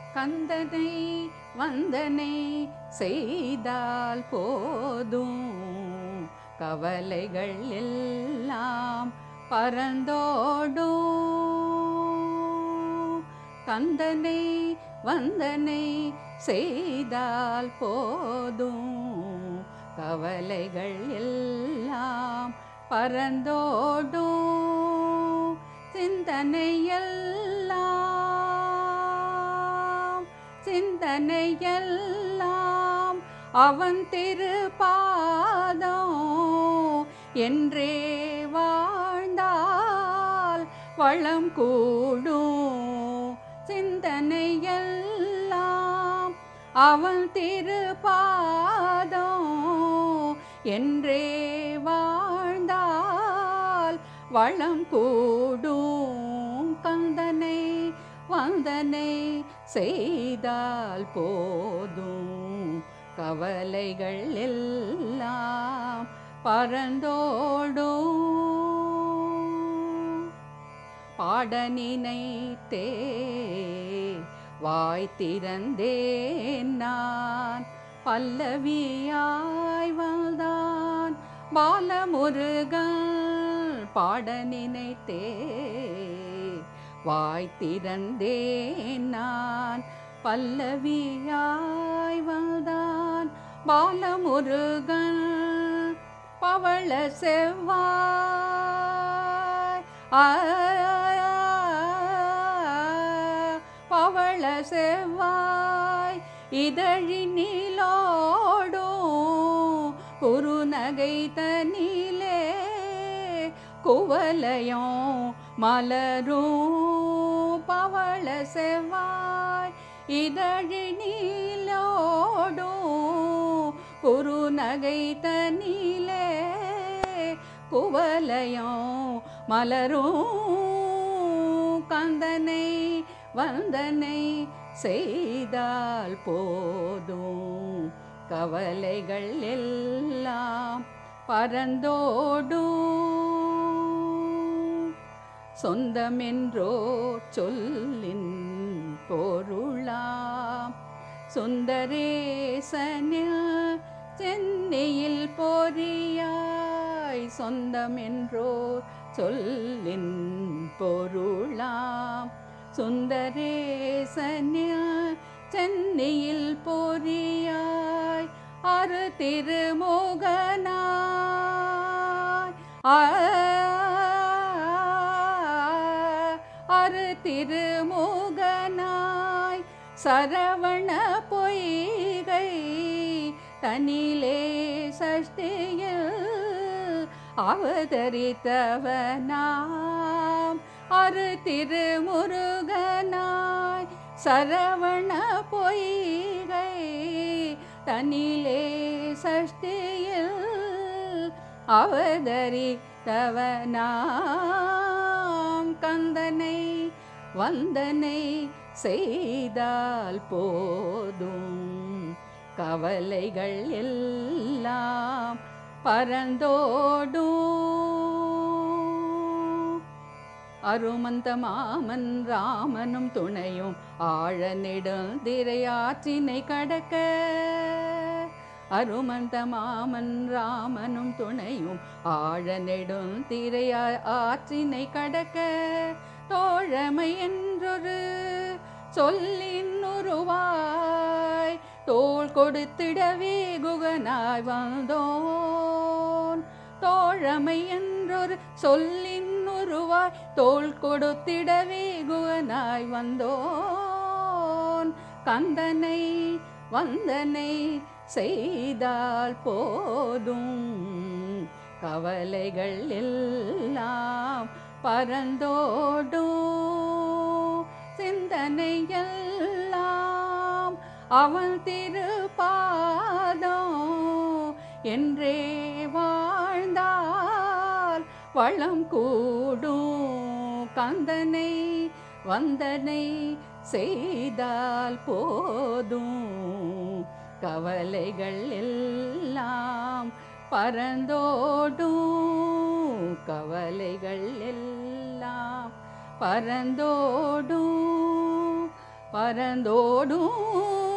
கந்தனை வந்தனை செய்தால் போதும் கவலைகள் எல்லாம் பறந்தோடும் கந்தனை வந்தனை செய்தால் போதும் கவலைகள் எல்லாம் பறந்தோடும் சிந்தனை எல்லாம் சிந்தனை எல்லாம் அவன் திருப்பாதம் என்றே வாழ்ந்தால் வளம் கூடும் சிந்தனை எல்லாம் அவன் திருப்பாதம் என்றே வாழ்ந்தால் வளம் கூடும் கந்தனை வந்தனை செய்தால் போதும் கவலைகள் எல்லாம் பறந்தோடும் பாட நினைத்தே வாய் திறந்தேன் நான் பல்லவியாய் வந்தான் பாலமுருகன் பாட நினைத்தே வாய் திறந்தேன் நான் பல்லவியாய் வந்தான் பாலமுருகன் பவள செவ்வாய் ஆ, பவள செவ்வாய் இதழினிலோடும் குறுநகை தனிலே குவலயம் மலரும் பவள செவ்வாய் இதழினிலோடும் குறுநகை தனிலே குவலயம் மலரும் கந்தனை வந்தனை செய்தால் போதும் கவலைகள் எல்லாம் பறந்தோடும் சொந்தமென்றோ சொல்லின் பொருளாம் சுந்தரேசனில் சென்னையில் பொறியாய் சொந்தமென்றோ சொல்லின் பொருளாம் சுந்தரேசனில் சென்னையில் பொறியாய் அரு திருமுகனாய் அரு திருமுகனாய் சரவண பொய்கை தனிலே சஷ்டியில் அவதரித்தவனாம் அரு திருமுருகனாய் சரவண பொய்கை தனிலே சஷ்டியில் அவதரித்தவனாம் கந்தனை வந்தனை செய்தால் போதும் கவலைகள் எல்லாம் பறந்தோடும் அருமந்த மாமன் ராமனும் துணையும் ஆழ நெடுந்திரையாற்றினை கடக்க அருமந்த மாமன் ராமனும் துணையும் ஆழ நெடுந்திரையா ஆற்றினை கடக்க தோழமை என்றொரு சொல்லின் உருவாய் தோள் கொடுத்திடவே குகனாய் வந்தோன் தோழமை என்றொரு சொல்லின் உருவாய் தோள் கொடுத்திடவே குகனாய் வந்தோன் கந்தனை வந்தனை செய்தால் போதும் கவலைகள் எல்லாம் பறந்தோடும் சிந்தனை எல்லாம் அவன் திருப்பாதம் என்றே வாழ்ந்தால் வளம் கூடும் கந்தனை வந்தனை செய்தால் போதும் கவலைகள் எல்லாம் பறந்தோடும் கவலைகள் எல்லாம் பறந்தோடும் பரந்தோடும்